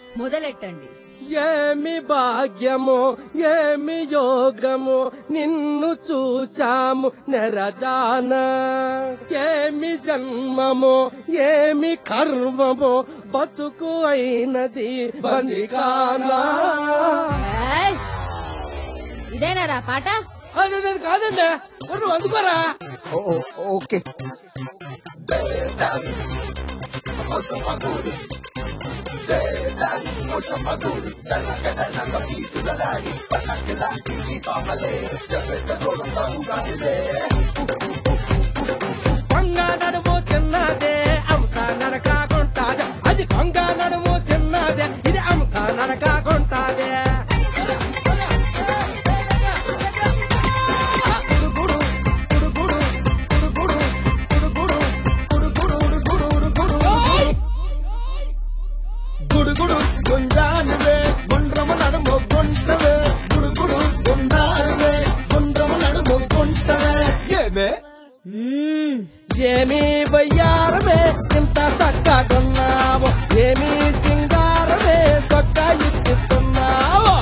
మొదలెట్టండి ఏమి భాగ్యము ఏమి యోగము నిన్ను చూచాము నెరజాన ఏమి జన్మము ఏమి కర్మము బతుకు అయినది బందికానా ఏయ్! ఇదేనారా పాట అదే అదే కాదండి నువ్వు అందుకోరా ఓకే కొంగ నడుము చిన్నదే అంశ నడకాకుంటాదే అది కొంగ నడుము చిన్నదే ఇది అంశ నడకాకుంటాదే గుడుగుడు గుండానివే గుండ్రము నడుము గుంటవే గుడుగుడు గుండానివే గుండ్రము నడుము గుంటవే ఏమే మ్మ్. ఏమి బయ్యారమే ఇంత చక్కగున్నావు ఏమి సింగారమే చొక్క ఇస్తున్నావు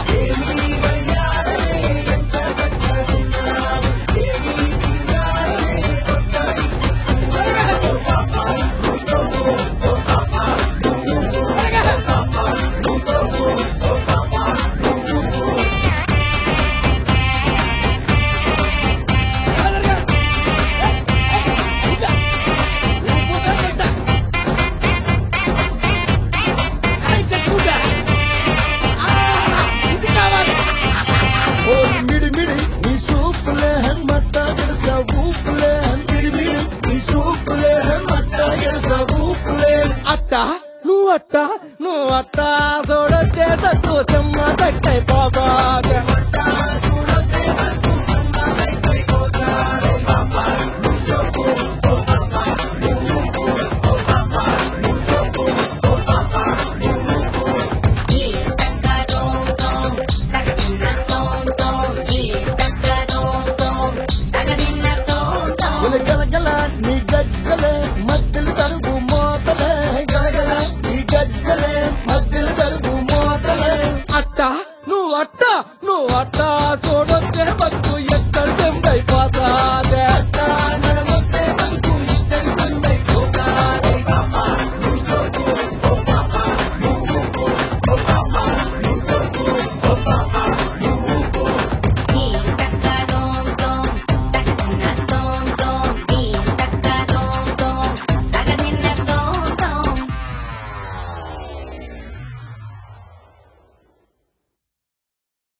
ఓరి మిడి మిడి నీ సూపులే మట్ట గడస ఊపులే మిడి మిడి నీ సూపులే మట్ట గడస ఊపులే అట్ట నువ్వు అట్ట నువ్వు అట్ట చూడొచ్చే తక్కువ సమ్మ తక్కై పోబాగా